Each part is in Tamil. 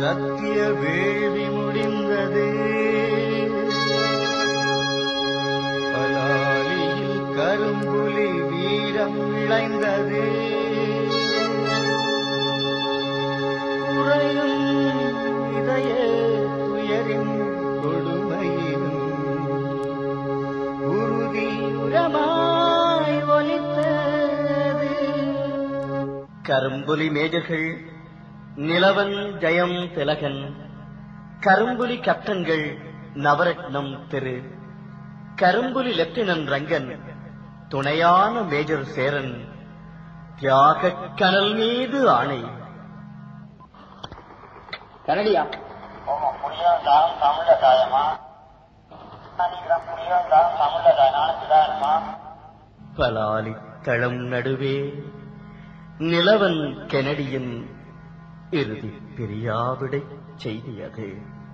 சத்திய வேள்வி முடிந்தது பலாலியில் கரும்புலி வீரம் விளைந்தது குறையும் இதய துயரின் கொடுமையிலும் உறுதியுரமாய் ஒலித்தது கரும்புலி மேஜர்கள் நிலவன் ஜெயம் திலகன் கரும்புலி கேப்டன்கள் நவரத்னம் திரு கரும்புலி லெப்டினன்ட் ரங்கன் துணையான மேஜர் சேரன் தியாகக் கனல் மீது ஆணை கரடியா ஆமா புளியந்தாலும் தமிழ்ல தாயமா நினைக்கிறேன் புளியந்தாலும் தமிழ்ல தாய் நாளைக்கு தாயமா பலாலி தளம் நடுவே நிலவன் கெனடியின் இறுதி பிரியாவிடை செய்தியது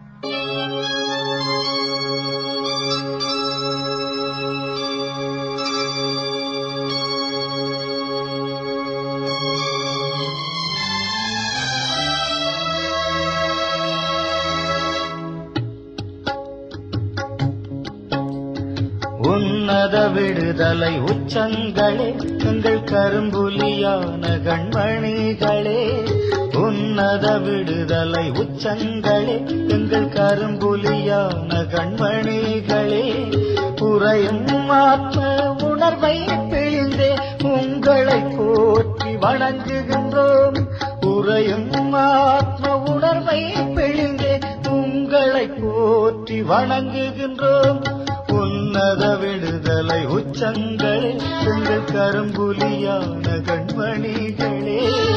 உன்னத விடுதலை உச்சங்களே எங்கள் கரும்புலியான கண்மணிகளே உன்னத விடுதலை உச்சங்களே எங்கள் கரும்புலியான கண்மணிகளே புறையும் ஆத்ம உணர்வை பிழிந்தே உங்களை போற்றி வணங்குகின்றோம் உறையும் ஆத்ம உணர்வை பிழிந்தே உங்களை போற்றி வணங்குகின்றோம் உன்னத விடுதலை உச்சங்களே உங்கள் கரும்புலியான கண்மணிகளே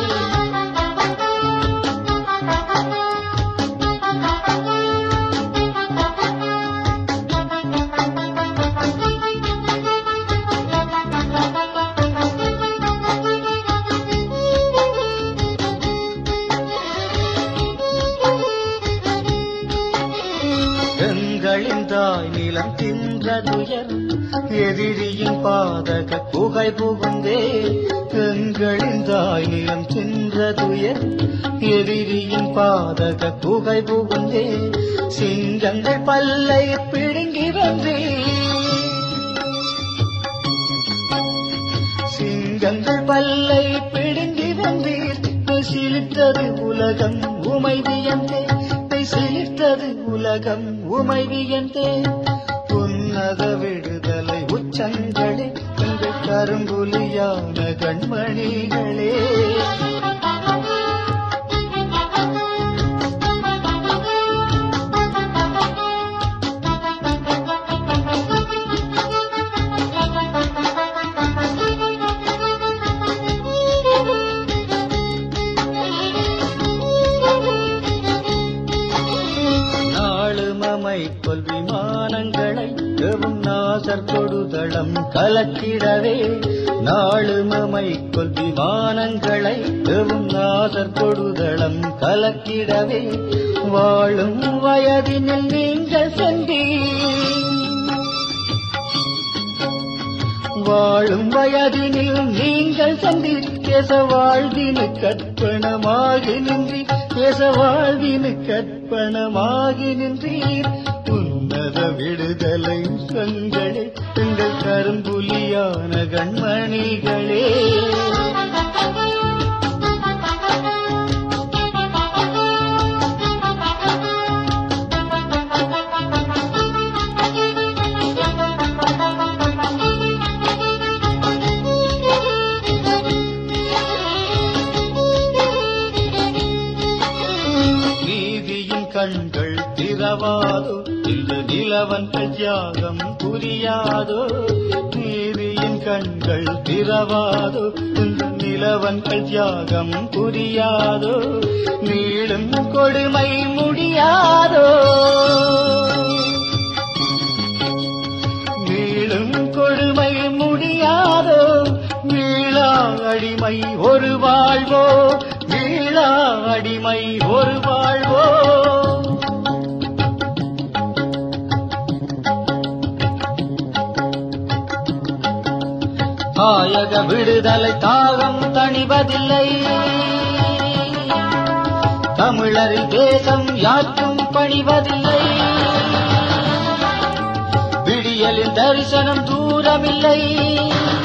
எங்களின் தாய் நிலம் தின்றதுயர் எதிரியின் பாதக குகை புகுந்தே எங்களின் தாய் நிலம் தின்றதுயர் எதிரியின் பாதக குகை புகுந்தே சிங்கங்கள் பல்லை பிடுங்கி வந்தே சிங்கங்கள் பல்லை பிடுங்கி வந்தீர் சிலித்தது உலகம் உமைதியந்தே சிலித்தது உலகம் உமைதியந்தே உன்னத விடுதலை உச்சங்களே எங்கள் கரும்புலியான கண்மணிகளே நாளுமமை கொல் விமானங்களை எவும் நாசர் கொடுதளம் கலக்கிடவே நாளுமமை கொல் விமானங்களை எவும் நாசர் கொடுதளம் கலக்கிடவே வாழும் வயதினில் நீங்கள் சென்றீர் வாழும் வயதினில் நீங்கள் சந்தீர் கேச வாழ்வினு கற்பனமாகி நின்றீர் கேச வாழ்வினு கற்பனமாகி நின்றீர் உன்னத விடுதலை சங்களே எங்கள் கரும்புலியான கண்மணிகளே நீதியின் கண்கள் திறவாதோ இந்த நிலவன் தியாகம் புரியாதோ நீதியின் கண்கள் திறவாதோ இந்த நிலவன் தியாகம் புரியாதோ நீளும் கொடுமை முடியாதோ மீளும் கொடுமை முடியாதோ மீளா அடிமை ஒரு வாழ்வோ மீளா அடிமை ஒரு வாழ்வோ தாயக விடுதலை தாகம் தணிவதில்லை தமிழரில் தேச யாருக்கும் பணிவதில்லை விடியலின் தரிசனம் தூரமில்லை